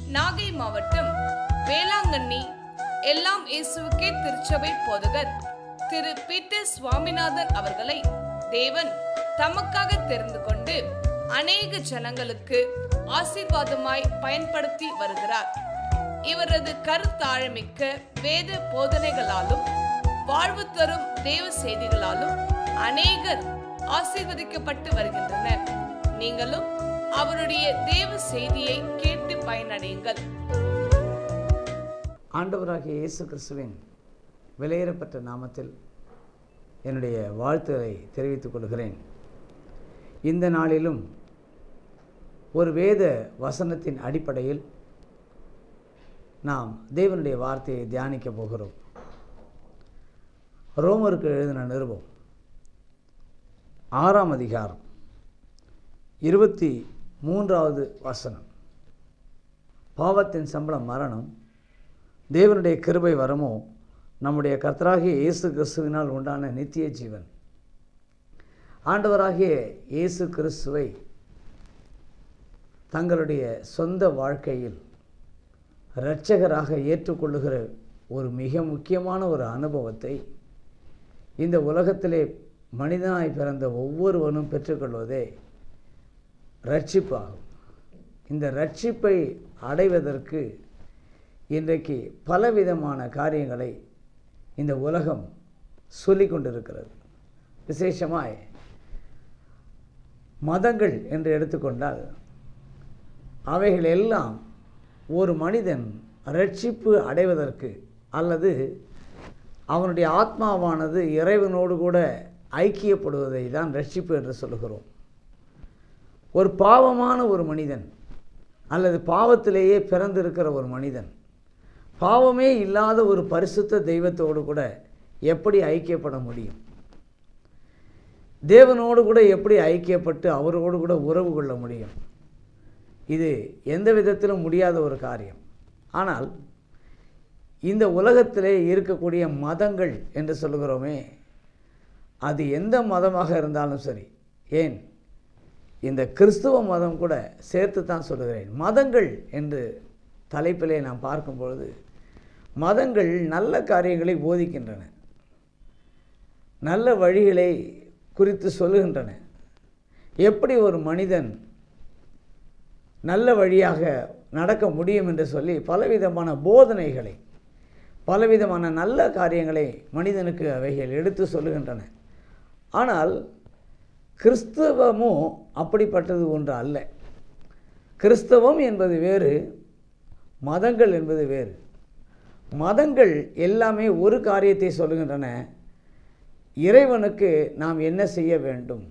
நாகை மாவட்டம் வேளாங்கண்ணி எல்லாம் இயேசுவுக்கே திருச்சபை போதகர் திரு பீட்டர் சுவாமிநாதன் அவர்களை தேவன் தமக்காக தெரிந்து கொண்டு அநேக ஜனங்களுக்கு ஆசீர்வாதமாய் பயன்படுத்தி வருகிறார் இவரது கருத்தாழமிக்க வேத போதனைகளாலும் வாழ்வு தரும் தேவ செய்திகளாலும் அநேகர் ஆசீர்வதிக்கப்பட்டு வருகின்றனர் நீங்களும் அவருடைய தேவ செய்தியை கேட்டு பயனடையுங்கள் ஆண்டவராகிய இயேசு கிறிஸ்துவின் விலையேறப்பட்ட நாமத்தில் என்னுடைய வாழ்த்துக்களை தெரிவித்துக் கொள்கிறேன் இந்த நாளிலும் ஒரு வேத வசனத்தின் அடிப்படையில் நாம் தேவனுடைய வார்த்தையை தியானிக்க போகிறோம் ரோமருக்கு எழுதின நிருபம் ஆறாம் அதிகாரம் இருபத்தி மூன்றாவது வசனம் பாவத்தின் சம்பளம் மரணம் தேவனுடைய கிருபை வரமோ நம்முடைய கர்த்தராகிய இயேசு கிறிஸ்துவினால் உண்டான நித்திய ஜீவன் ஆண்டவராகிய இயேசு கிறிஸ்துவை தங்களுடைய சொந்த வாழ்க்கையில் இரட்சகராக ஏற்றுக்கொள்ளுகிற ஒரு மிக முக்கியமான ஒரு அனுபவத்தை இந்த உலகத்திலே மனிதனாய் பிறந்த ஒவ்வொருவனும் பெற்றுக்கொள்வதே ரட்சிப்பாகும் இந்த ரட்சிப்பை அடைவதற்கு இன்றைக்கு பலவிதமான காரியங்களை இந்த உலகம் சொல்லிக் கொண்டிருக்கிறது விசேஷமாய் மதங்கள் என்று எடுத்துக்கொண்டால் அவைகள் எல்லாம் ஒரு மனிதன் ரட்சிப்பு அடைவதற்கு அல்லது அவனுடைய ஆத்மாவானது இறைவனோடு கூட ஐக்கியப்படுவதை தான் ரட்சிப்பு என்று சொல்லுகிறோம் ஒரு பாவமான ஒரு மனிதன் அல்லது பாவத்திலேயே பிறந்திருக்கிற ஒரு மனிதன் பாவமே இல்லாத ஒரு பரிசுத்த தெய்வத்தோடு கூட எப்படி ஐக்கியப்பட முடியும் தேவனோடு கூட எப்படி ஐக்கியப்பட்டு அவரோடு கூட உறவு கொள்ள முடியும் இது எந்த விதத்திலும் முடியாத ஒரு காரியம் ஆனால் இந்த உலகத்திலே இருக்கக்கூடிய மதங்கள் என்று சொல்லுகிறோமே அது எந்த மதமாக இருந்தாலும் சரி ஏன் இந்த கிறிஸ்துவ மதம் கூட சேர்த்து தான் சொல்லுகிறேன் மதங்கள் என்று தலைப்பிலே நாம் பார்க்கும் பொழுது மதங்கள் நல்ல காரியங்களை போதிக்கின்றன நல்ல வழிகளை குறித்து சொல்லுகின்றன எப்படி ஒரு மனிதன் நல்ல வழியாக நடக்க முடியும் என்று சொல்லி பலவிதமான போதனைகளை பலவிதமான நல்ல காரியங்களை மனிதனுக்கு அவைகள் எடுத்து சொல்லுகின்றன ஆனால் கிறிஸ்தவமும் அப்படிப்பட்டது ஒன்று அல்ல கிறிஸ்தவம் என்பது வேறு மதங்கள் என்பது வேறு மதங்கள் எல்லாமே ஒரு காரியத்தை சொல்லுகின்றன இறைவனுக்கு நாம் என்ன செய்ய வேண்டும்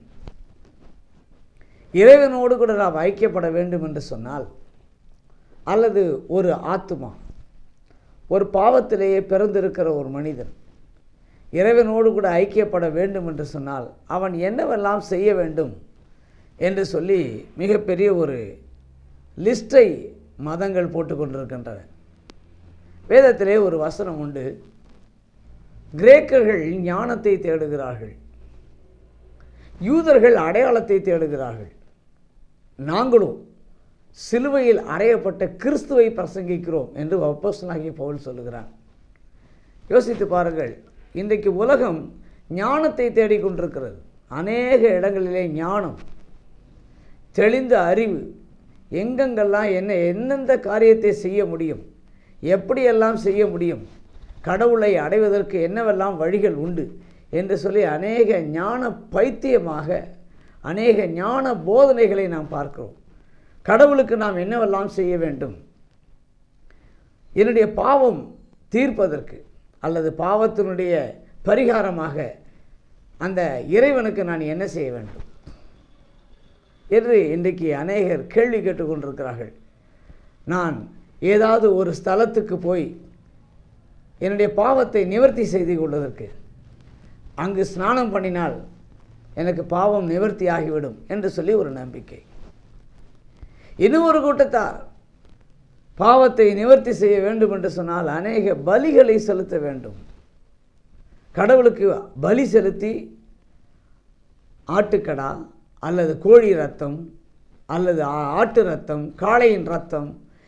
இறைவனோடு கூட நாம் ஐக்கியப்பட வேண்டும் என்று சொன்னால் அல்லது ஒரு ஆத்துமா ஒரு பாவத்திலேயே பிறந்திருக்கிற ஒரு மனிதன் இறைவனோடு கூட ஐக்கியப்பட வேண்டும் என்று சொன்னால் அவன் என்னவெல்லாம் செய்ய வேண்டும் என்று சொல்லி மிகப்பெரிய ஒரு லிஸ்ட்டை மதங்கள் போட்டு கொண்டிருக்கின்றன வேதத்திலே ஒரு வசனம் உண்டு கிரேக்கர்கள் ஞானத்தை தேடுகிறார்கள் யூதர்கள் அடையாளத்தை தேடுகிறார்கள் நாங்களும் சிலுவையில் அறையப்பட்ட கிறிஸ்துவை பிரசங்கிக்கிறோம் என்று அப்போஸ்தலனாகிய பவுல் சொல்லுகிறான் யோசித்து பாருங்கள் இன்றைக்கு உலகம் ஞானத்தை தேடிக்கொண்டிருக்கிறது அநேக இடங்களிலே ஞானம் தெளிந்த அறிவு எங்கெங்கெல்லாம் என்ன எந்தெந்த காரியத்தை செய்ய முடியும் எப்படியெல்லாம் செய்ய முடியும் கடவுளை அடைவதற்கு என்னவெல்லாம் வழிகள் உண்டு என்று சொல்லி அநேக ஞான பைத்தியமாக அநேக ஞான போதனைகளை நாம் பார்க்கிறோம் கடவுளுக்கு நாம் என்னவெல்லாம் செய்ய வேண்டும் என்னுடைய பாவம் தீர்ப்பதற்கு அல்லது பாவத்தினுடைய பரிகாரமாக அந்த இறைவனுக்கு நான் என்ன செய்ய வேண்டும் என்று இன்றைக்கு அநேகர் கேள்வி கேட்டுக்கொண்டிருக்கிறார்கள் நான் ஏதாவது ஒரு ஸ்தலத்துக்கு போய் என்னுடைய பாவத்தை நிவர்த்தி செய்து கொள்வதற்கு அங்கு ஸ்நானம் பண்ணினால் எனக்கு பாவம் நிவர்த்தி ஆகிவிடும் என்று சொல்லி ஒரு நம்பிக்கை இன்னும் ஒரு கூட்டத்தார் பாவத்தை நிவர்த்தி செய்ய வேண்டும் என்று சொன்னால் அநேக பலிகளை செலுத்த வேண்டும் கடவுளுக்கு பலி செலுத்தி ஆட்டுக்கடா அல்லது கோழி ரத்தம் அல்லது ஆ- ஆட்டு ரத்தம் காளையின் ரத்தம்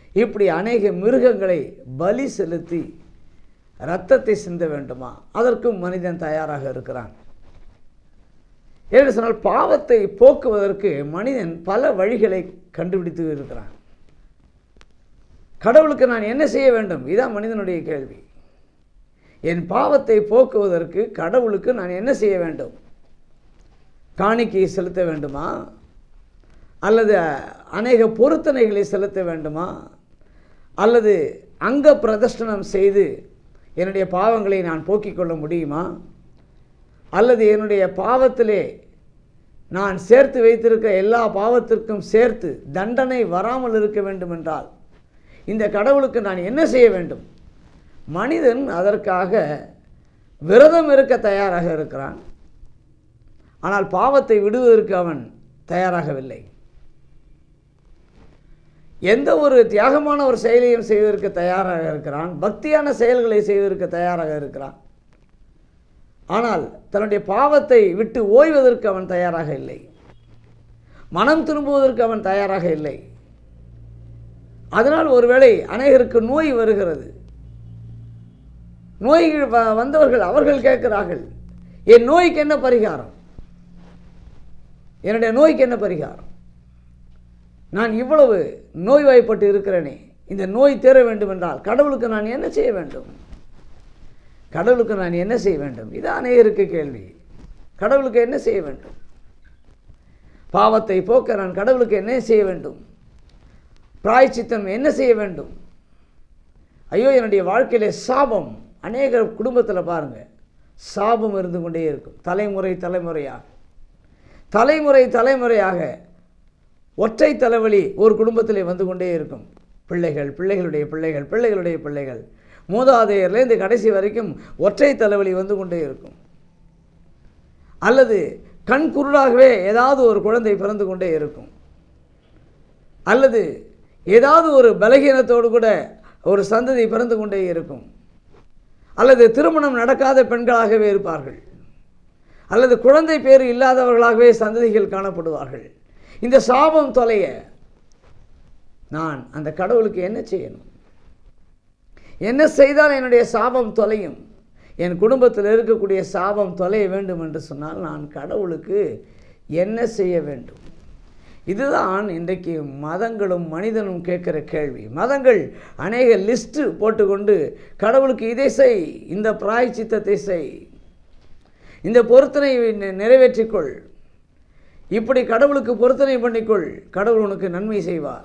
இப்படி அநேக மிருகங்களை பலி செலுத்தி இரத்தத்தை சிந்த வேண்டுமா அதற்கும் மனிதன் தயாராக இருக்கிறான் என்று சொன்னால் பாவத்தை போக்குவதற்கு மனிதன் பல வழிகளை கண்டுபிடித்து இருக்கிறான் கடவுளுக்கு நான் என்ன செய்ய வேண்டும் இதான் மனிதனுடைய கேள்வி என் பாவத்தை போக்குவதற்கு கடவுளுக்கு நான் என்ன செய்ய வேண்டும் காணிக்கையை செலுத்த வேண்டுமா அல்லது அநேக பொருத்தனைகளை செலுத்த வேண்டுமா அல்லது அங்க பிரதர்ஷனம் செய்து என்னுடைய பாவங்களை நான் போக்கிக் கொள்ள முடியுமா அல்லது என்னுடைய பாவத்திலே நான் சேர்த்து வைத்திருக்க எல்லா பாவத்திற்கும் சேர்த்து தண்டனை வராமல் இருக்க வேண்டும் என்றால் இந்த கடவுளுக்கு நான் என்ன செய்ய வேண்டும் மனிதன் அதற்காக விரதம் இருக்க தயாராக இருக்கிறான் ஆனால் பாவத்தை விடுவதற்கு அவன் தயாராகவில்லை எந்த ஒரு தியாகமான ஒரு செயலையும் செய்வதற்கு தயாராக இருக்கிறான் பக்தியான செயல்களை செய்வதற்கு தயாராக இருக்கிறான் ஆனால் தன்னுடைய பாவத்தை விட்டு ஓய்வதற்கு அவன் தயாராக இல்லை மனம் திரும்புவதற்கு அவன் தயாராக இல்லை அதனால் ஒருவேளை அநேகருக்கு நோய் வருகிறது நோய்கள் வ- வந்தவர்கள் அவர்கள் கேட்கிறார்கள் என் நோய்க்கு என்ன பரிகாரம் என்னுடைய நோய்க்கு என்ன பரிகாரம் நான் இவ்வளவு நோய்வாய்ப்பட்டு இருக்கிறேனே இந்த நோய் தீர வேண்டும் என்றால் கடவுளுக்கு நான் என்ன செய்ய வேண்டும் கடவுளுக்கு நான் என்ன செய்ய வேண்டும் இது அநேகருக்கு கேள்வி கடவுளுக்கு என்ன செய்ய வேண்டும் பாவத்தை போக்க நான் கடவுளுக்கு என்ன செய்ய வேண்டும் பிராய்ச்சித்தம் என்ன செய்ய வேண்டும் ஐயோ என்னுடைய வாழ்க்கையிலே சாபம் அநேக குடும்பத்தில் பாருங்கள் சாபம் இருந்து கொண்டே இருக்கும் தலைமுறை தலைமுறையாக தலைமுறை தலைமுறையாக ஒற்றை தலைவலி ஒரு குடும்பத்திலே வந்து கொண்டே இருக்கும் பிள்ளைகள் பிள்ளைகளுடைய பிள்ளைகள் பிள்ளைகளுடைய பிள்ளைகள் மூதாதையர்லேருந்து கடைசி வரைக்கும் ஒற்றை தலைவலி வந்து கொண்டே இருக்கும் அல்லது கண் குருடாகவே ஏதாவது ஒரு குழந்தை பிறந்து கொண்டே இருக்கும் அல்லது ஏதாவது ஒரு பலகீனத்தோடு கூட ஒரு சந்ததி பிறந்து கொண்டே இருக்கும் அல்லது திருமணம் நடக்காத பெண்களாகவே இருப்பார்கள் அல்லது குழந்தை பேர் இல்லாதவர்களாகவே சந்ததிகள் காணப்படுவார்கள் இந்த சாபம் தொலைய நான் அந்த கடவுளுக்கு என்ன செய்யணும் என்ன செய்தால் என்னுடைய சாபம் தொலையும் என் குடும்பத்தில் இருக்கக்கூடிய சாபம் தொலைய வேண்டும் என்று சொன்னால் நான் கடவுளுக்கு என்ன செய்ய வேண்டும் இதுதான் இன்றைக்கு மதங்களும் மனிதனும் கேட்குற கேள்வி மதங்கள் அநேக லிஸ்ட்டு போட்டுக்கொண்டு கடவுளுக்கு இதை செய் இந்த பிராய்ச்சித்தத்தை செய் இந்த பொருத்தனை நி- நிறைவேற்றிக்கொள் இப்படி கடவுளுக்கு பொருத்தனை பண்ணிக்கொள் கடவுள் உனக்கு நன்மை செய்வார்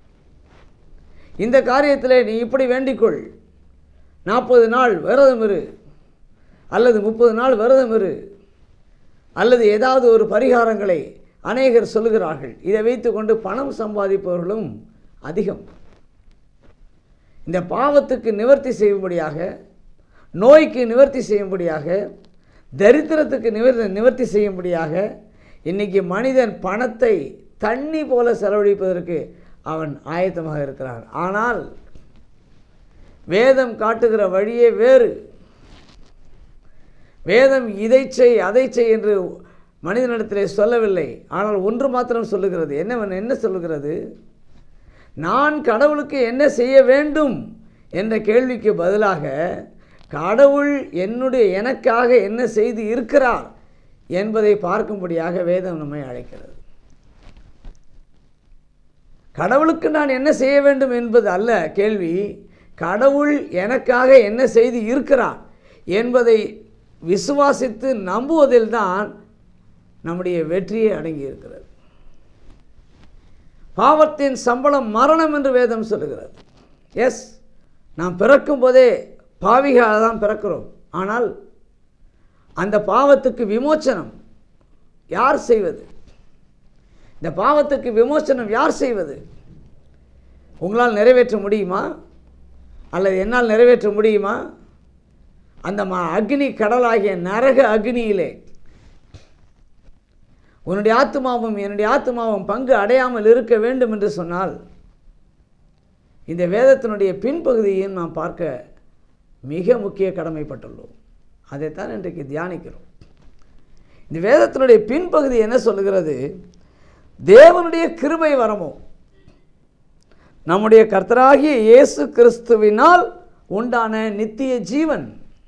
இந்த காரியத்தில் நீ இப்படி வேண்டிக்கொள் நாற்பது நாள் விரதம் இரு அல்லது முப்பது நாள் விரதம் இரு அல்லது ஏதாவது ஒரு பரிகாரங்களை அநேகர் சொல்லுகிறார்கள் இதை வைத்துக்கொண்டு பணம் சம்பாதிப்பவர்களும் அதிகம் இந்த பாவத்துக்கு நிவர்த்தி செய்யும்படியாக நோய்க்கு நிவர்த்தி செய்யும்படியாக தரித்திரத்துக்கு நிவர் நிவர்த்தி செய்யும்படியாக இன்னைக்கு மனிதன் பணத்தை தண்ணி போல செலவழிப்பதற்கு அவன் ஆயத்தமாக இருக்கிறான் ஆனால் வேதம் காட்டுகிற வழியே வேறு வேதம் இதை செய் அதை செய் என்று மனிதனிடத்திலே சொல்லவில்லை ஆனால் ஒன்று மாத்திரம் சொல்லுகிறது என்னவன் என்ன சொல்லுகிறது நான் கடவுளுக்கு என்ன செய்ய வேண்டும் என்ற கேள்விக்கு பதிலாக கடவுள் என்னுடைய எனக்காக என்ன செய்து இருக்கிறார் என்பதை பார்க்கும்படியாக வேதம் நம்மை அழைக்கிறது கடவுளுக்கு நான் என்ன செய்ய வேண்டும் என்பது அல்ல கேள்வி கடவுள் எனக்காக என்ன செய்து இருக்கிறார் என்பதை விசுவாசித்து நம்புவதில்தான் நம்முடைய வெற்றியே அடங்கி இருக்கிறது பாவத்தின் சம்பளம் மரணம் என்று வேதம் சொல்லுகிறது எஸ் நாம் பிறக்கும் போதே பாவிகளாக தான் பிறக்கிறோம் ஆனால் அந்த பாவத்துக்கு விமோச்சனம் யார் செய்வது இந்த பாவத்துக்கு விமோச்சனம் யார் செய்வது உங்களால் நிறைவேற்ற முடியுமா அல்லது என்னால் நிறைவேற்ற முடியுமா அந்த ம அக்னி கடலாகிய நரக அக்னியிலே உன்னுடைய ஆத்மாவும் என்னுடைய ஆத்மாவும் பங்கு அடையாமல் இருக்க வேண்டும் என்று சொன்னால் இந்த வேதத்தினுடைய பின்பகுதியையும் நாம் பார்க்க மிக முக்கிய கடமைப்பட்டுள்ளோம் அதைத்தான் இன்றைக்கு தியானிக்கிறோம் இந்த வேதத்தினுடைய பின்பகுதி என்ன சொல்லுகிறது தேவனுடைய கிருபை வரமோ நம்முடைய கர்த்தராகிய இயேசு கிறிஸ்துவினால் உண்டான நித்திய ஜீவன்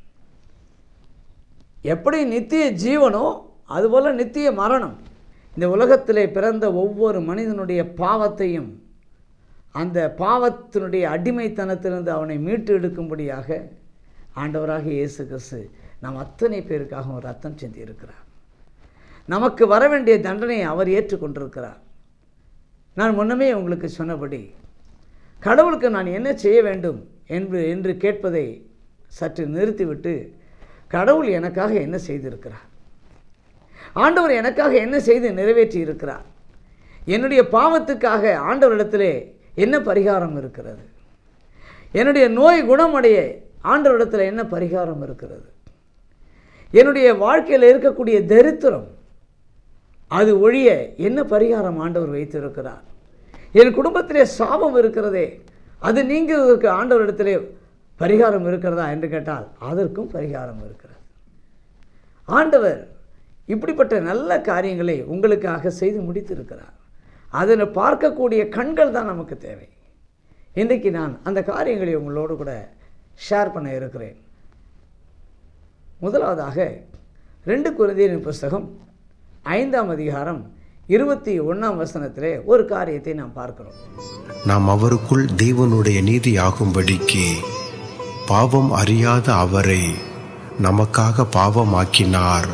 எப்படி நித்திய ஜீவனோ அதுபோல் நித்திய மரணம் இந்த உலகத்திலே பிறந்த ஒவ்வொரு மனிதனுடைய பாவத்தையும் அந்த பாவத்தினுடைய அடிமைத்தனத்திலிருந்து அவனை மீட்டு எடுக்கும்படியாக ஆண்டவராக இயேசு கிறிஸ்து நாம் அத்தனை பேருக்காகவும் ரத்தம் சிந்தி இருக்கிறார் நமக்கு வர வேண்டிய தண்டனையை அவர் ஏற்றுக்கொண்டிருக்கிறார் நான் முன்னமே உங்களுக்கு சொன்னபடி கடவுளுக்கு நான் என்ன செய்ய வேண்டும் என்று என்று கேட்பதை சற்று நிறுத்திவிட்டு கடவுள் எனக்காக என்ன செய்திருக்கிறார் ஆண்டவர் எனக்காக என்ன செய்து நிறைவேற்றி இருக்கிறார் என்னுடைய பாவத்துக்காக ஆண்டவரிடத்திலே என்ன பரிகாரம் இருக்கிறது என்னுடைய நோய் குணமடைய ஆண்டவரிடத்தில் என்ன பரிகாரம் இருக்கிறது என்னுடைய வாழ்க்கையில் இருக்கக்கூடிய தரித்திரம் அது ஒழிய என்ன பரிகாரம் ஆண்டவர் வைத்திருக்கிறார் என் குடும்பத்திலே சாபம் இருக்கிறதே அது நீங்குவதற்கு ஆண்டவரிடத்திலே பரிகாரம் இருக்கிறதா என்று கேட்டால் அதற்கும் பரிகாரம் இருக்கிறது ஆண்டவர் இப்படிப்பட்ட நல்ல காரியங்களை உங்களுக்காக செய்து முடித்திருக்கிறார் அதனை பார்க்கக்கூடிய கண்கள் தான் நமக்கு தேவை இன்றைக்கு நான் அந்த காரியங்களை உங்களோடு கூட ஷேர் பண்ண இருக்கிறேன் முதலாவதாக ரெண்டு குருந்தியரின் புஸ்தகம் ஐந்தாம் அதிகாரம் இருபத்தி ஒன்றாம் வசனத்திலே ஒரு காரியத்தை நாம் பார்க்கிறோம் நாம் அவருக்குள் தேவனுடைய நீதி ஆகும்படிக்கு பாவம் அறியாத அவரை நமக்காக பாவமாக்கினார்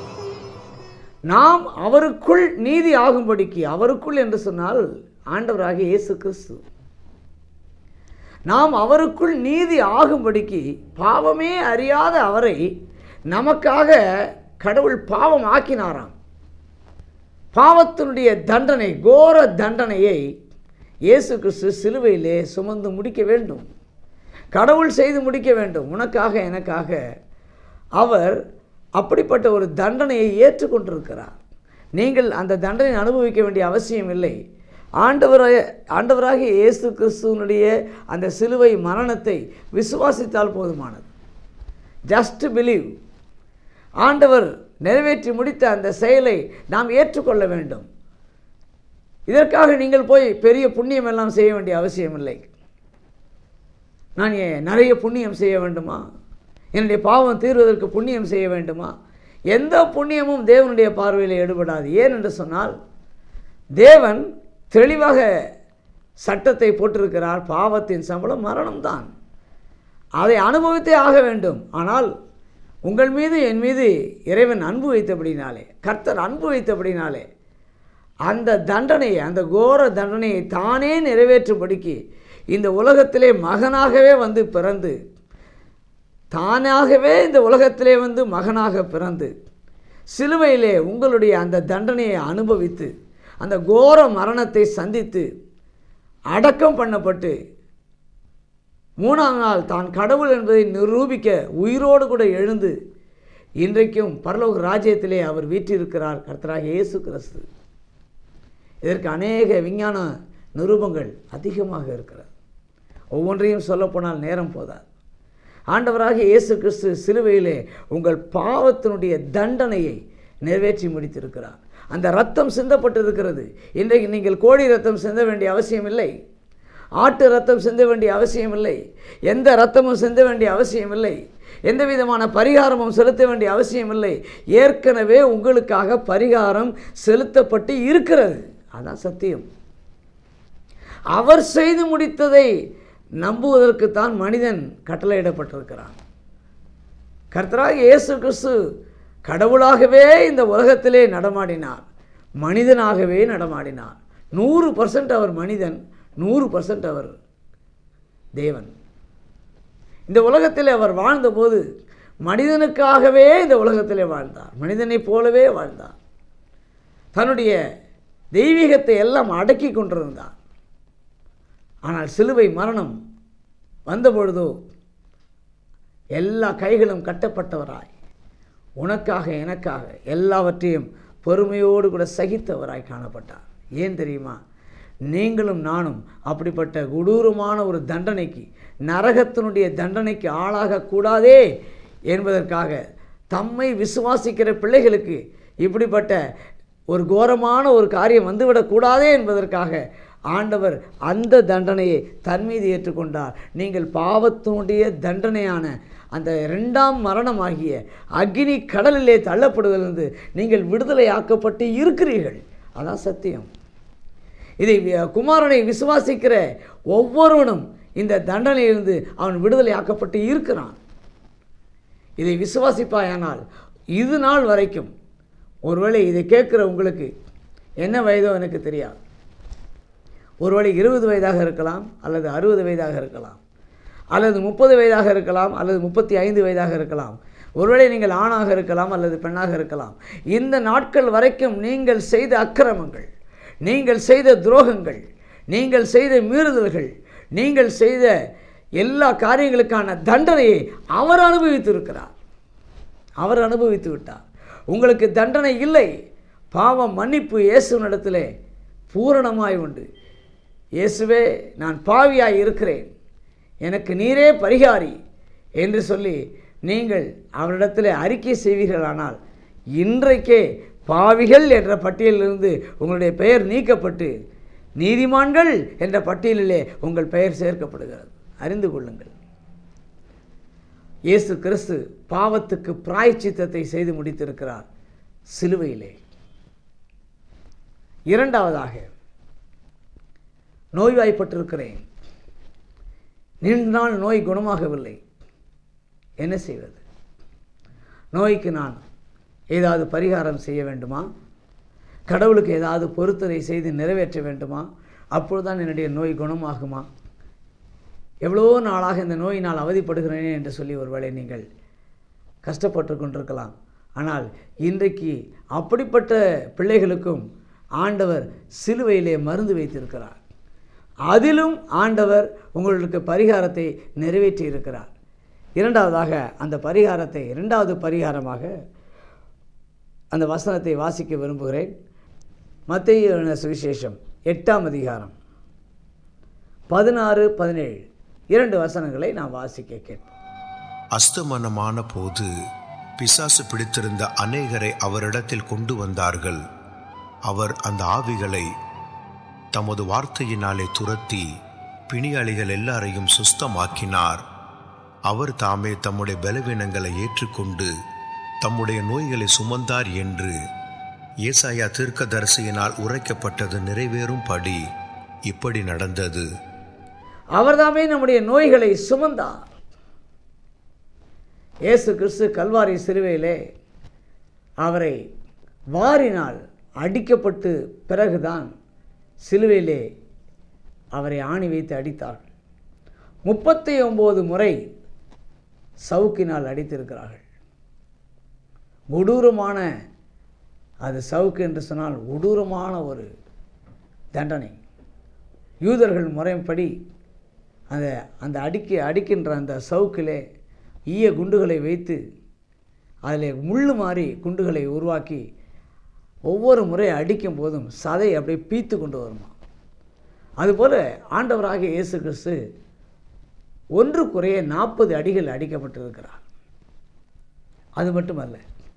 நாம் அவருக்குள் நீதி ஆகும்படிக்கு அவருக்குள் என்று சொன்னால் ஆண்டவராகிய இயேசு கிறிஸ்து நாம் அவருக்குள் நீதி ஆகும்படிக்கு பாவமே அறியாத அவரை நமக்காக கடவுள் பாவம் ஆக்கினாராம் பாவத்தினுடைய தண்டனை கோர தண்டனையை இயேசு கிறிஸ்து சிலுவையிலே சுமந்து முடிக்க வேண்டும் கடவுள் செய்து முடிக்க வேண்டும் உனக்காக எனக்காக அவர் அப்படிப்பட்ட ஒரு தண்டனையை ஏற்றுக்கொண்டிருக்கிறார் நீங்கள் அந்த தண்டனை அனுபவிக்க வேண்டிய அவசியம் இல்லை ஆண்டவராக ஆண்டவராகிய இயேசு கிறிஸ்துவனுடைய அந்த சிலுவை மரணத்தை விசுவாசித்தால் போதுமானது ஜஸ்ட் பிலீவ் ஆண்டவர் நிறைவேற்றி முடித்த அந்த செயலை நாம் ஏற்றுக்கொள்ள வேண்டும் இதற்காக நீங்கள் போய் பெரிய புண்ணியம் எல்லாம் செய்ய வேண்டிய அவசியம் இல்லை நான் ஏன் நிறைய புண்ணியம் செய்ய வேண்டுமா என்னுடைய பாவம் தீர்வதற்கு புண்ணியம் செய்ய வேண்டுமா எந்த புண்ணியமும் தேவனுடைய பார்வையில் எடுபடாது ஏன் என்று சொன்னால் தேவன் தெளிவாக சட்டத்தை போட்டிருக்கிறார் பாவத்தின் சம்பளம் மரணம்தான் அதை அனுபவித்தே ஆக வேண்டும் ஆனால் உங்கள் மீது என் மீது இறைவன் அன்பு வைத்தபடினாலே கர்த்தர் அன்பு வைத்தபடினாலே அந்த தண்டனையை அந்த கோர தண்டனையை தானே நிறைவேற்றும்படிக்கு இந்த உலகத்திலே மகனாகவே வந்து பிறந்து தானாகவே இந்த உலகத்திலே வந்து மகனாக பிறந்து சிலுவையிலே உங்களுடைய அந்த தண்டனையை அனுபவித்து அந்த கோர மரணத்தை சந்தித்து அடக்கம் பண்ணப்பட்டு மூணாம் நாள் தான் கடவுள் என்பதை நிரூபிக்க உயிரோடு கூட எழுந்து இன்றைக்கும் பரலோக ராஜ்யத்திலே அவர் வீற்றிருக்கிறார் கர்த்தராக இயேசு கிறிஸ்து இதற்கு அநேக விஞ்ஞான நிரூபங்கள் அதிகமாக இருக்கிறது ஒவ்வொன்றையும் சொல்லப்போனால் நேரம் போதாது ஆண்டவராக இயேசு கிறிஸ்து சிலுவையிலே உங்கள் பாவத்தினுடைய தண்டனையை நிறைவேற்றி முடித்திருக்கிறார் அந்த ரத்தம் சிந்தப்பட்டிருக்கிறது இன்றைக்கு நீங்கள் கோழி ரத்தம் சிந்த வேண்டிய அவசியம் இல்லை ஆட்டு ரத்தம் சிந்த வேண்டிய அவசியம் இல்லை எந்த ரத்தமும் சிந்த வேண்டிய அவசியம் இல்லை எந்த விதமான பரிகாரமும் செலுத்த வேண்டிய அவசியம் இல்லை ஏற்கனவே உங்களுக்காக பரிகாரம் செலுத்தப்பட்டு இருக்கிறது அதான் சத்தியம் அவர் செய்து முடித்ததை நம்புவதற்குத்தான் மனிதன் கட்டளையிடப்பட்டிருக்கிறான் கர்த்தராக இயேசு கிறிஸ்து கடவுளாகவே இந்த உலகத்திலே நடமாடினார் மனிதனாகவே நடமாடினார் நூறு பர்சன்ட் அவர் மனிதன் நூறு பர்சன்ட் அவர் தேவன் இந்த உலகத்தில் அவர் வாழ்ந்தபோது மனிதனுக்காகவே இந்த உலகத்திலே வாழ்ந்தார் மனிதனைப் போலவே வாழ்ந்தார் தன்னுடைய தெய்வீகத்தை எல்லாம் அடக்கி கொண்டிருந்தார் ஆனால் சிலுவை மரணம் வந்தபொழுதோ எல்லா கைகளும் கட்டப்பட்டவராய் உனக்காக எனக்காக எல்லாவற்றையும் பொறுமையோடு கூட சகித்தவராய் காணப்பட்டார் ஏன் தெரியுமா நீங்களும் நானும் அப்படிப்பட்ட கொடூரமான ஒரு தண்டனைக்கு நரகத்தினுடைய தண்டனைக்கு ஆளாகக்கூடாதே என்பதற்காக தம்மை விசுவாசிக்கிற பிள்ளைகளுக்கு இப்படிப்பட்ட ஒரு கோரமான ஒரு காரியம் வந்துவிடக்கூடாதே என்பதற்காக ஆண்டவர் அந்த தண்டனையை தன் மீது ஏற்றுக்கொண்டார் நீங்கள் பாவத்தினுடைய தண்டனையான அந்த இரண்டாம் மரணமாகிய அக்னி கடலிலே தள்ளப்படுவதிலிருந்து நீங்கள் விடுதலை ஆக்கப்பட்டு இருக்கிறீர்கள் அதான் சத்தியம் இதை வி- குமாரனை விசுவாசிக்கிற ஒவ்வொருவனும் இந்த தண்டனையிலிருந்து அவன் விடுதலை ஆக்கப்பட்டு இருக்கிறான் இதை விசுவாசிப்பாயானால் இது நாள் வரைக்கும் ஒருவேளை இதை கேட்குற உங்களுக்கு என்ன வயதோ எனக்கு தெரியாது ஒருவேளை இருபது வயதாக இருக்கலாம் அல்லது அறுபது வயதாக இருக்கலாம் அல்லது முப்பது வயதாக இருக்கலாம் அல்லது முப்பத்தி ஐந்து வயதாக இருக்கலாம் ஒருவேளை நீங்கள் ஆணாக இருக்கலாம் அல்லது பெண்ணாக இருக்கலாம் இந்த நாட்கள் வரைக்கும் நீங்கள் செய்த அக்கிரமங்கள் நீங்கள் செய்த துரோகங்கள் நீங்கள் செய்த மீறுதல்கள் நீங்கள் செய்த எல்லா காரியங்களுக்கான தண்டனையை அவர் அனுபவித்திருக்கிறார் அவர் அனுபவித்து விட்டார் உங்களுக்கு தண்டனை இல்லை பாவம் மன்னிப்பு இயேசுவினிடத்திலே பூரணமாய் உண்டு இயேசுவே நான் பாவியாய் இருக்கிறேன் எனக்கு நீரே பரிகாரி என்று சொல்லி நீங்கள் அவரிடத்தில் அறிக்கை செய்வீர்களானால் இன்றைக்கே பாவிகள் என்ற பட்டியலிலிருந்து உங்களுடைய பெயர் நீக்கப்பட்டு நீதிமான்கள் என்ற பட்டியலிலே உங்கள் பெயர் சேர்க்கப்படுகிறது அறிந்து கொள்ளுங்கள் இயேசு கிறிஸ்து பாவத்துக்கு பிராயச்சித்தத்தை செய்து முடித்திருக்கிறார் சிலுவையிலே இரண்டாவதாக நோய்வாய்ப்பட்டிருக்கிறேன் நீண்ட நாள் நோய் குணமாகவில்லை என்ன செய்வது நோய்க்கு நான் ஏதாவது பரிகாரம் செய்ய வேண்டுமா கடவுளுக்கு ஏதாவது பொருத்தனை செய்து நிறைவேற்ற வேண்டுமா அப்பொழுதுதான் என்னுடைய நோய் குணமாகுமா எவ்வளவோ நாளாக இந்த நோயினால் அவதிப்படுகிறேனே என்று சொல்லி ஒருவேளை நீங்கள் கஷ்டப்பட்டு கொண்டிருக்கலாம் ஆனால் இன்றைக்கு அப்படிப்பட்ட பிள்ளைகளுக்கும் ஆண்டவர் சிலுவையிலே மருந்து வைத்திருக்கிறார் அதிலும் ஆண்டவர் உங்களுக்கு பரிகாரத்தை நிறைவேற்றி இருக்கிறார் இரண்டாவதாக அந்த பரிகாரத்தை இரண்டாவது பரிகாரமாக அந்த வசனத்தை வாசிக்க விரும்புகிறேன் மத்திய எழுதின சுவிசேஷம் எட்டாம் அதிகாரம் பதினாறு பதினேழு இரண்டு வசனங்களை நான் வாசிக்க கேட்போம் அஸ்தமனமான போது பிசாசு பிடித்திருந்த அநேகரை அவரிடத்தில் கொண்டு வந்தார்கள் அவர் அந்த ஆவிகளை தமது வார்த்தையினாலே துரத்தி பிணியாளிகள் எல்லாரையும் சுஸ்தமாக்கினார் அவர் தாமே தம்முடைய பலவீனங்களை ஏற்றுக்கொண்டு தம்முடைய நோய்களை சுமந்தார் என்று ஏசாயா தீர்க்கதரிசியினால் உரைக்கப்பட்டது நிறைவேறும்படி இப்படி நடந்தது அவர்தாமே நம்முடைய நோய்களை சுமந்தார் இயேசு கிறிஸ்து கல்வாரி சிலுவையிலே அவரை வாரினால் அடிக்கப்பட்டு பிறகுதான் சிலுவையிலே அவரை ஆணி வைத்து அடித்தார்கள் முப்பத்தி ஒம்பது முறை சவுக்கினால் அடித்திருக்கிறார்கள் கொடூரமான அது சவுக்கு என்று சொன்னால் கொடூரமான ஒரு தண்டனை யூதர்கள் முறைப்படி அந்த அந்த அடிக்க அடிக்கின்ற அந்த சவுக்கிலே ஈய குண்டுகளை வைத்து அதில் முள்ளு மாதிரி குண்டுகளை உருவாக்கி ஒவ்வொரு முறை அடிக்கும் போதும் சதை அப்படியே பீத்து கொண்டு வருமா அதுபோல் ஆண்டவராகிய இயேசு கிறிஸ்து ஒன்று குறைய நாற்பது அடிகள் அடிக்கப்பட்டிருக்கிறார் அது மட்டுமல்ல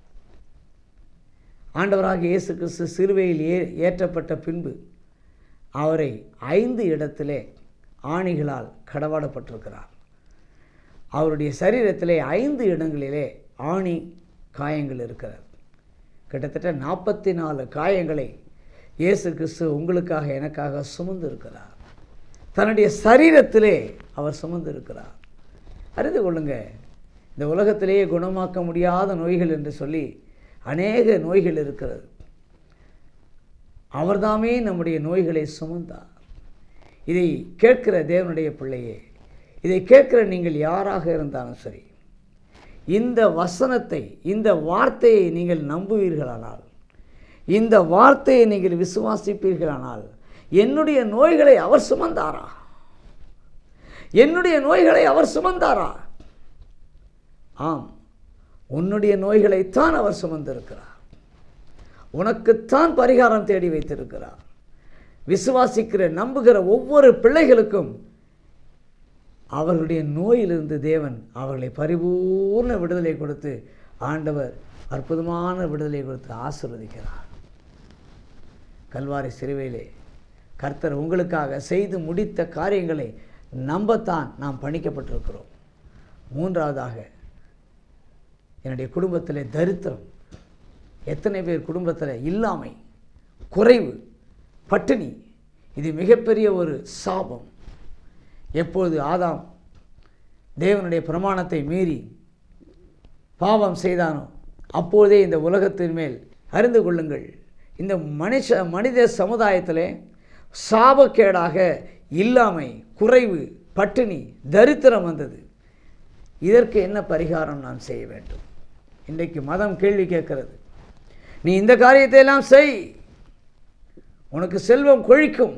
ஆண்டவராகிய இயேசு கிறிஸ்து சிலுவையில் ஏ ஏற்றப்பட்ட பின்பு அவரை ஐந்து இடத்திலே ஆணிகளால் கடவாடப்பட்டிருக்கிறார் அவருடைய சரீரத்திலே ஐந்து இடங்களிலே ஆணி காயங்கள் இருக்கிறது கிட்டத்தட்ட நாற்பத்தி நாலு காயங்களை இயேசு கிறிஸ்து உங்களுக்காக எனக்காக சுமந்து இருக்கிறார் தன்னுடைய சரீரத்திலே அவர் சுமந்து இருக்கிறார் அறிந்து கொள்ளுங்க இந்த உலகத்திலேயே குணமாக்க முடியாத நோய்கள் என்று சொல்லி அநேக நோய்கள் இருக்கிறது அவர்தாமே நம்முடைய நோய்களை சுமந்தார் இதை கேட்கிற தேவனுடைய பிள்ளையே இதை கேட்கிற நீங்கள் யாராக இருந்தாலும் சரி இந்த வசனத்தை இந்த வார்த்தையை நீங்கள் நம்புவீர்களானால் இந்த வார்த்தையை நீங்கள் விசுவாசிப்பீர்களானால் என்னுடைய நோய்களை அவர் சுமந்தாரா என்னுடைய நோய்களை அவர் சுமந்தாரா ஆம் உன்னுடைய நோய்களைத்தான் அவர் சுமந்திருக்கிறார் உனக்குத்தான் பரிகாரம் தேடி வைத்திருக்கிறார் விசுவாசிக்கிற நம்புகிற ஒவ்வொரு பிள்ளைகளுக்கும் அவர்களுடைய நோயிலிருந்து தேவன் அவர்களை பரிபூர்ண விடுதலை கொடுத்து ஆண்டவர் அற்புதமான விடுதலை கொடுத்து ஆசீர்வதிக்கிறார் கல்வாரி சிறுவையிலே கர்த்தர் உங்களுக்காக செய்து முடித்த காரியங்களை நம்பத்தான் நாம் பணிக்கப்பட்டிருக்கிறோம் மூன்றாவதாக என்னுடைய குடும்பத்தில் தரித்திரம் எத்தனை பேர் குடும்பத்தில் இல்லாமை குறைவு பட்டினி இது மிகப்பெரிய ஒரு சாபம் எப்பொழுது ஆதாம் தேவனுடைய பிரமாணத்தை மீறி பாவம் செய்தானோ அப்பொழுதே இந்த உலகத்தின் மேல் அறிந்து கொள்ளுங்கள் இந்த மனுஷ மனித சமுதாயத்திலே சாபக்கேடாக இல்லாமை குறைவு பட்டினி தரித்திரம் வந்தது இதற்கு என்ன பரிகாரம் நான் செய்ய வேண்டும் இன்றைக்கு மதம் கேள்வி கேட்கிறது நீ இந்த காரியத்தை எல்லாம் செய் உனக்கு செல்வம் கொழிக்கும்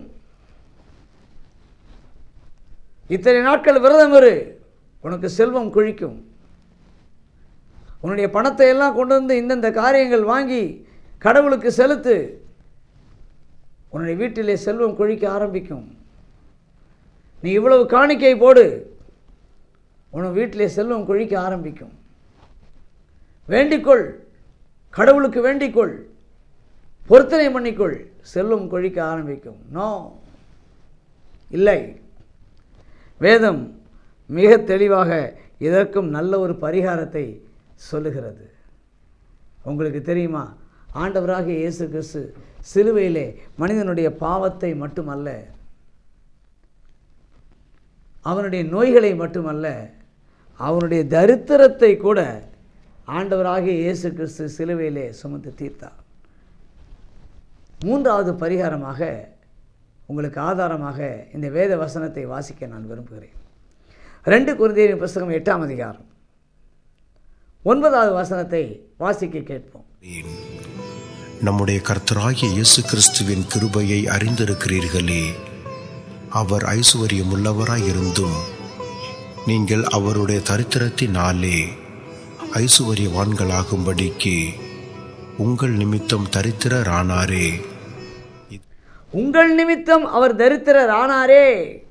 இத்தனை நாட்கள் விரதம் இரு உனக்கு செல்வம் கொழிக்கும் உன்னுடைய பணத்தை எல்லாம் கொண்டு வந்து இந்தந்த காரியங்கள் வாங்கி கடவுளுக்கு செலுத்து உன்னுடைய வீட்டிலே செல்வம் கொழிக்க ஆரம்பிக்கும் நீ இவ்வளவு காணிக்கை போடு உன் வீட்டிலே செல்வம் கொழிக்க ஆரம்பிக்கும் வேண்டிக்கொள் கடவுளுக்கு வேண்டிக்கொள் பொருத்தனை பண்ணிக்கொள் செல்வம் கொழிக்க ஆரம்பிக்கும் நோ இல்லை வேதம் மிக தெளிவாக இதற்கும் நல்ல ஒரு பரிகாரத்தை சொல்லுகிறது உங்களுக்கு தெரியுமா ஆண்டவராகிய இயேசு கிறிஸ்து சிலுவையிலே மனிதனுடைய பாவத்தை மட்டுமல்ல அவனுடைய நோய்களை மட்டுமல்ல அவனுடைய தரித்திரத்தை கூட ஆண்டவராகிய இயேசு கிறிஸ்து சிலுவையிலே சுமந்து தீர்த்தார் மூன்றாவது பரிகாரமாக உங்களுக்கு ஆதாரமாக இந்த வேத வசனத்தை வாசிக்க நான் விரும்புகிறேன் ரெண்டு குருந்தியரின் புஸ்தகம் எட்டாம் அதிகாரம் ஒன்பதாவது வசனத்தை வாசிக்க கேட்போம் நம்முடைய கர்த்தராகிய இயேசு கிறிஸ்துவின் கிருபையை அறிந்திருக்கிறீர்களே அவர் ஐசுவரியமுள்ளவராய் இருந்தும் நீங்கள் அவருடைய தரித்திரத்தினாலே ஐசுவரியவான்களாகும்படிக்கு உங்கள் நிமித்தம் தரித்திரரானாரே உங்கள் நிமித்தம் அவர் தரித்திரர் ஆனாரே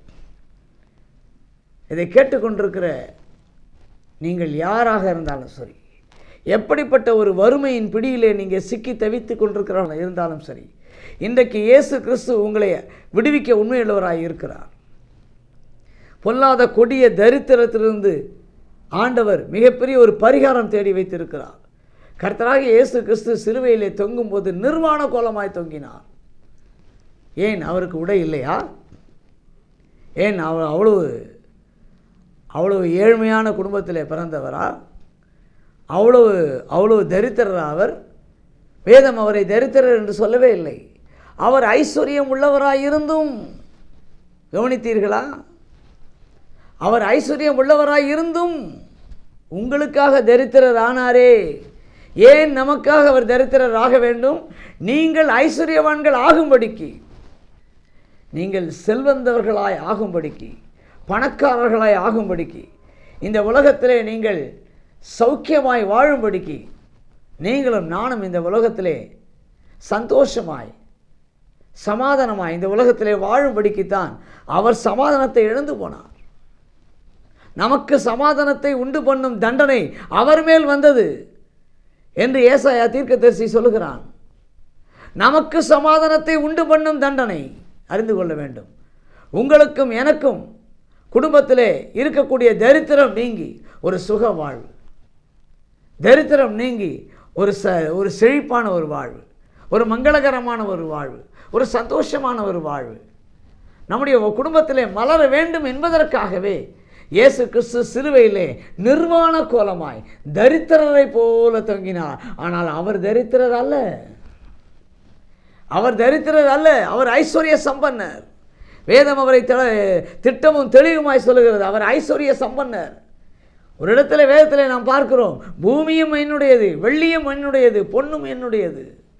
இதை கேட்டுக்கொண்டிருக்கிற நீங்கள் யாராக இருந்தாலும் சரி எப்படிப்பட்ட ஒரு வறுமையின் பிடியிலே நீங்கள் சிக்கி தவித்து கொண்டிருக்கிறவர்கள் இருந்தாலும் சரி இன்றைக்கு இயேசு கிறிஸ்து உங்களை விடுவிக்க உண்மையுள்ளவராய் இருக்கிறார் பொல்லாத கொடிய தரித்திரத்திலிருந்து ஆண்டவர் மிகப்பெரிய ஒரு பரிகாரம் தேடி வைத்திருக்கிறார் கர்த்தராக இயேசு கிறிஸ்து சிலுவையிலே தொங்கும்போது நிர்வாண கோலமாய் தொங்கினார் ஏன் அவருக்கு உடை இல்லையா ஏன் அவர் அவ்வளவு அவ்வளவு ஏழ்மையான குடும்பத்தில் பிறந்தவரா அவ்வளவு அவ்வளவு தரித்திரரா அவர் வேதம் அவரை தரித்திரர் என்று சொல்லவே இல்லை அவர் ஐஸ்வர்யம் உள்ளவராய் இருந்தும் கவனித்தீர்களா அவர் ஐஸ்வர்யம் உள்ளவராய் இருந்தும் உங்களுக்காக தரித்திரர் ஆனாரே ஏன் நமக்காக அவர் தரித்திரர் ஆக வேண்டும் நீங்கள் ஐஸ்வர்யவான்கள் ஆகும்படிக்கு நீங்கள் செல்வந்தவர்களாய் ஆகும்படிக்கு பணக்காரர்களாய் ஆகும்படிக்கு இந்த உலகத்திலே நீங்கள் சௌக்கியமாய் வாழும்படிக்கு நீங்களும் நானும் இந்த உலகத்திலே சந்தோஷமாய் சமாதானமாய் இந்த உலகத்திலே வாழும்படிக்குத்தான் அவர் சமாதானத்தை இழந்து போனார் நமக்கு சமாதானத்தை உண்டு பண்ணும் தண்டனை அவர் மேல் வந்தது என்று ஏசாயா தீர்க்கதரிசி சொல்லுகிறான் நமக்கு சமாதானத்தை உண்டு பண்ணும் தண்டனை அறிந்து கொள்ள வேண்டும் உங்களுக்கும் எனக்கும் குடும்பத்திலே இருக்கக்கூடிய தரித்திரம் நீங்கி ஒரு சுக வாழ்வு தரித்திரம் நீங்கி ஒரு ச ஒரு செழிப்பான ஒரு வாழ்வு ஒரு மங்களகரமான ஒரு வாழ்வு ஒரு சந்தோஷமான ஒரு வாழ்வு நம்முடைய குடும்பத்திலே மலர வேண்டும் என்பதற்காகவே இயேசு கிறிஸ்து சிலுவையிலே நிர்வாண கோலமாய் தரித்திரரை போல தொங்கினார் ஆனால் அவர் தரித்திரர் அல்ல அவர் தரித்திரர் அல்ல அவர் ஐஸ்வர்ய சம்பன்னர் வேதம் அவரை தெ- திட்டமும் தெளிவுமாய் சொல்லுகிறது அவர் ஐஸ்வர்ய சம்பன்னர் ஒரு இடத்துல வேதத்தில் நாம் பார்க்கிறோம் பூமியும் என்னுடையது வெள்ளியும் என்னுடையது பொன்னும் என்னுடையது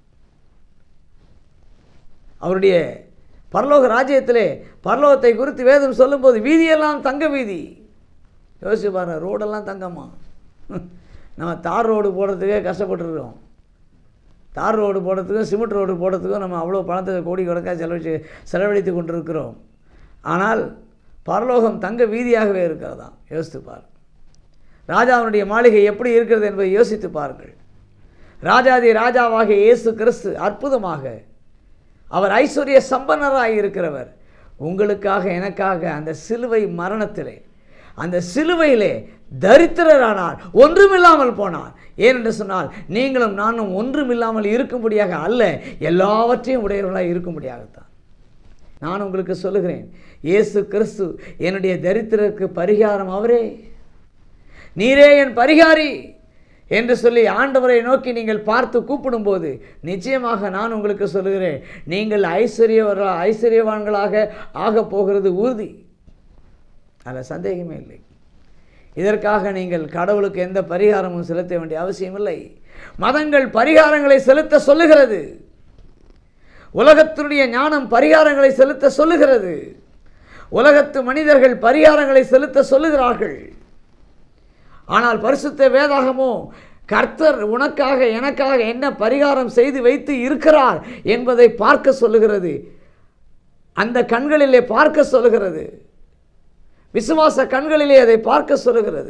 அவருடைய பரலோக ராஜ்யத்திலே பரலோகத்தை குறித்து வேதம் சொல்லும்போது வீதியெல்லாம் தங்க வீதி யோசிச்சு பாருங்க ரோடெல்லாம் தங்கம்மா நம்ம தார் ரோடு போடுறதுக்கே கஷ்டப்பட்டுருக்கோம் தார் ரோடு போடுறதுக்கும் சிமெண்ட் ரோடு போடுறதுக்கும் நம்ம அவ்வளோ பணத்தை கோடி கணக்காக செலவழித்து செலவழித்து கொண்டிருக்கிறோம் ஆனால் பரலோகம் தங்க வீதியாகவே இருக்கிறதாம் யோசித்து பார் ராஜாவினுடைய மாளிகை எப்படி இருக்கிறது என்பதை யோசித்து பாருங்கள் ராஜாதி ராஜாவாகிய இயேசு கிறிஸ்து அற்புதமாக அவர் ஐஸ்வர்ய சம்பன்னராய் இருக்கிறவர் உங்களுக்காக எனக்காக அந்த சிலுவை மரணத்திலே அந்த சிலுவையிலே தரித்திரரானார் ஒன்றுமில்லாமல் போனார் ஏனென்று சொன்னால் நீங்களும் நானும் ஒன்றுமில்லாமல் இருக்கும்படியாக அல்ல எல்லாவற்றையும் உடையவர்களாக இருக்கும்படியாகத்தான் நான் உங்களுக்கு சொல்லுகிறேன் இயேசு கிறிஸ்து என்னுடைய தரித்திரருக்கு பரிகாரம் அவரே நீரே என் பரிகாரி என்று சொல்லி ஆண்டவரை நோக்கி நீங்கள் பார்த்து கூப்பிடும்போது நிச்சயமாக நான் உங்களுக்கு சொல்லுகிறேன் நீங்கள் ஐஸ்வர்யவரா ஐஸ்வர்யவான்களாக ஆகப் போகிறது உறுதி அதில் சந்தேகமே இல்லை இதற்காக நீங்கள் கடவுளுக்கு எந்த பரிகாரமும் செலுத்த வேண்டிய அவசியமில்லை மதங்கள் பரிகாரங்களை செலுத்த சொல்லுகிறது உலகத்தினுடைய ஞானம் பரிகாரங்களை செலுத்த சொல்லுகிறது உலகத்து மனிதர்கள் பரிகாரங்களை செலுத்த சொல்லுகிறார்கள் ஆனால் பரிசுத்த வேதாகமோ கர்த்தர் உனக்காக எனக்காக என்ன பரிகாரம் செய்து வைத்து இருக்கிறார் என்பதை பார்க்க சொல்லுகிறது அந்த கண்களிலே பார்க்க சொல்லுகிறது விசுவாச கண்களிலே அதை பார்க்க சொல்லுகிறது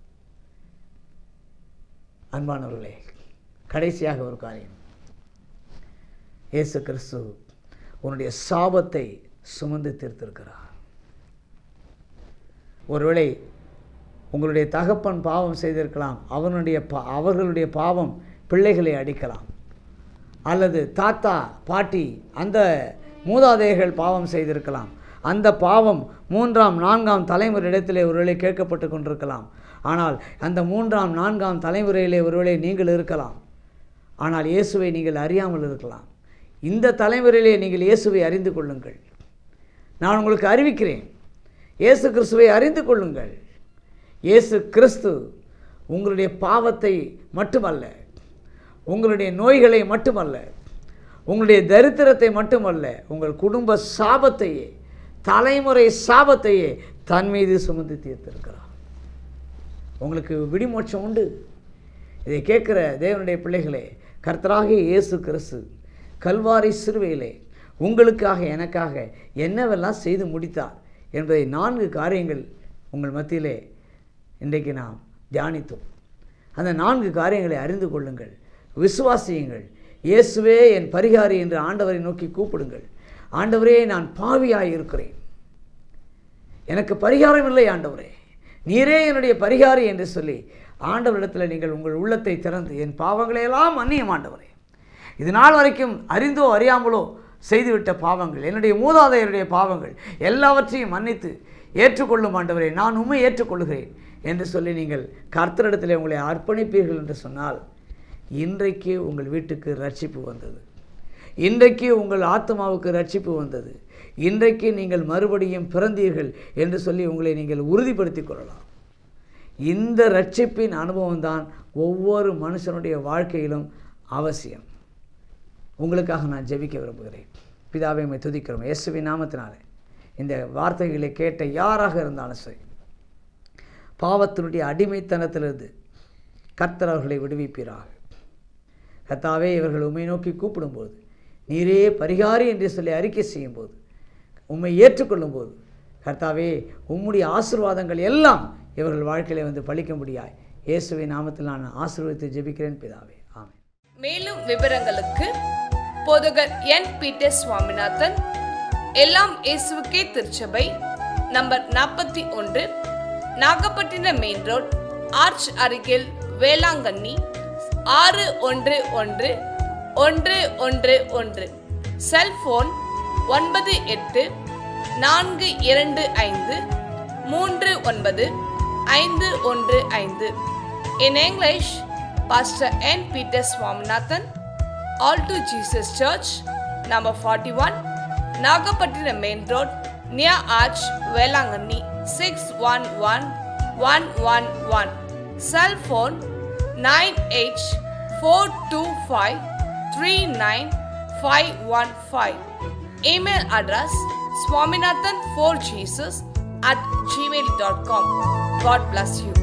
அன்பானவர்களே கடைசியாக ஒரு காரியம் இயேசு கிறிஸ்து உன்னுடைய சாபத்தை சுமந்து தீர்த்திருக்கிறார் ஒருவேளை உங்களுடைய தகப்பன் பாவம் செய்திருக்கலாம் அவனுடைய பா அவர்களுடைய பாவம் பிள்ளைகளை அடிக்கலாம் அல்லது தாத்தா பாட்டி அந்த மூதாதையர்கள் பாவம் செய்திருக்கலாம் அந்த பாவம் மூன்றாம் நான்காம் தலைமுறையிடத்திலே ஒருவேளை கேட்கப்பட்டு கொண்டிருக்கலாம் ஆனால் அந்த மூன்றாம் நான்காம் தலைமுறையிலே ஒருவேளை நீங்கள் இருக்கலாம் ஆனால் இயேசுவை நீங்கள் அறியாமல் இருக்கலாம் இந்த தலைமுறையிலே நீங்கள் இயேசுவை அறிந்து கொள்ளுங்கள் நான் உங்களுக்கு அறிவிக்கிறேன் இயேசு கிறிஸ்துவை அறிந்து கொள்ளுங்கள் இயேசு கிறிஸ்து உங்களுடைய பாவத்தை மட்டுமல்ல உங்களுடைய நோய்களை மட்டுமல்ல உங்களுடைய தரித்திரத்தை மட்டுமல்ல உங்கள் குடும்ப சாபத்தையே தலைமுறை சாபத்தையே தன் மீது சுமந்து தீர்த்திருக்கிறார் உங்களுக்கு விடிமோட்சம் உண்டு இதை கேட்குற தேவனுடைய பிள்ளைகளே கர்த்தராகிய இயேசு கிறிஸ்து கல்வாரி சிறுவையிலே உங்களுக்காக எனக்காக என்னவெல்லாம் செய்து முடித்தார் என்பதை நான்கு காரியங்கள் உங்கள் மத்தியிலே இன்றைக்கு நாம் தியானித்தோம் அந்த நான்கு காரியங்களை அறிந்து கொள்ளுங்கள் விசுவாசியுங்கள் இயேசுவே என் பரிகாரி என்று ஆண்டவரை நோக்கி கூப்பிடுங்கள் ஆண்டவரே நான் பாவியாய் இருக்கிறேன் எனக்கு பரிகாரம் இல்லை ஆண்டவரே நீரே என்னுடைய பரிகாரி என்று சொல்லி ஆண்டவரிடத்தில் நீங்கள் உங்கள் உள்ளத்தை திறந்து என் பாவங்களையெல்லாம் மன்னியும் ஆண்டவரே இது நாள் வரைக்கும் அறிந்தோ அறியாமலோ செய்துவிட்ட பாவங்கள் என்னுடைய மூதாதையருடைய பாவங்கள் எல்லாவற்றையும் மன்னித்து ஏற்றுக்கொள்ளும் ஆண்டவரே நான் உண்மை ஏற்றுக்கொள்கிறேன் என்று சொல்லி நீங்கள் கர்த்தரிடத்தில் உங்களை அர்ப்பணிப்பீர்கள் என்று சொன்னால் இன்றைக்கு உங்கள் வீட்டுக்கு ரட்சிப்பு வந்தது இன்றைக்கு உங்கள் ஆத்மாவுக்கு ரட்சிப்பு வந்தது இன்றைக்கு நீங்கள் மறுபடியும் பிறந்தீர்கள் என்று சொல்லி உங்களை நீங்கள் உறுதிப்படுத்திக் கொள்ளலாம் இந்த ரட்சிப்பின் அனுபவம் தான் ஒவ்வொரு மனுஷனுடைய வாழ்க்கையிலும் அவசியம் உங்களுக்காக நான் ஜெபிக்க விரும்புகிறேன் பிதாவை உம்மை துதிக்கிறோம் இயேசுவின் நாமத்தினாலே இந்த வார்த்தைகளை கேட்ட யாராக இருந்தாலும் சரி பாவத்தினுடைய அடிமைத்தனத்திலிருந்து கர்த்தர் அவர்களை விடுவிப்பீராக கர்த்தாவே இவர்கள் உம்மை நோக்கி கூப்பிடும்போது நீரே பரிகாரி என்று சொல்லி அறிக்கை செய்யும்போது உம்மை ஏற்றுக்கொள்ளும்போது கர்த்தாவே உம்முடைய ஆசீர்வாதங்கள் எல்லாம் இவர்கள் வாழ்க்கையில வந்து பழிக்கும்படியாய் இயேசுவின் நாமத்தில் நான் ஆசீர்வதித்து ஜெபிக்கிறேன் பிதாவே ஆமென் மேலும் விவரங்களுக்கு போதகர் என் பீட்டர் சுவாமிநாதன் எல்லாம் இயேசுவுக்கே திருச்சபை நம்பர் நாற்பத்தி ஒன்று நாகப்பட்டினம் மெயின் ரோட் ஆர்ச் அருகில் வேளாங்கண்ணி ஆறு ஒன்று ஒன்று ஒன்று ஒன்று ஒன்று செல்போன் ஒன்பது எட்டு நான்கு இரண்டு ஐந்து மூன்று ஒன்பது ஐந்து ஒன்று ஐந்து In English, Pastor N. Peter Swaminathan, All to Jesus Church, number 41, Nagapattinam Main Road, near Arch, Velangani, 611111. Cell phone 984253915. Email address swaminathan4jesus at gmail.com. God bless you.